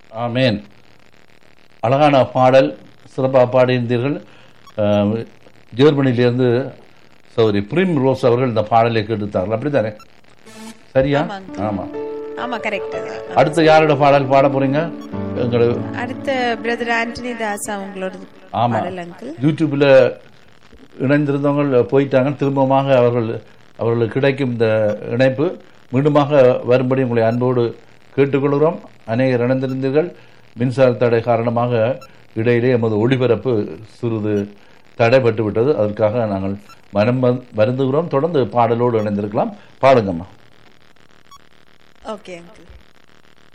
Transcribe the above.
ஆமேன் அழகான பாடல் சிறப்பாக பாடியிருந்தீர்கள் அஹ், ஜெர்மனியிலிருந்து சௌரி பிரிம் ரோஸ் அவர்கள் இந்த பாடலை கேட்டுத்தார்கள் அப்படித்தானே சரியா ஆமா ஆமா கரெக்ட் அடுத்து யாரோட பாடல் பாட போறீங்க எங்களோட அடுத்த பிரதர் ஆண்டனி தாஸ் அவங்களோட ஆமா பாடல் அங்கிள் யூடியூப்ல இணைந்திருந்தவங்க போயிட்டாங்க திரும்பமாக அவர்கள் அவர்களுக்கு கிடைக்கும் இந்த இணைப்பு மீண்டுமாக வரும்படி உங்களை அன்போடு கேட்டுக்கொள்கிறோம் அநேகர் இணைந்திருந்தீர்கள் மின்சார தடை காரணமாக இடையிலே எமது ஒளிபரப்பு சிறிது தடைப்பட்டு விட்டது அதற்காக நாங்கள் மனம் வந்- வருந்துகிறோம் தொடர்ந்து பாடலோடு இணைந்திருக்கலாம் பாடுங்கம்மா ஓகே அங்கிள்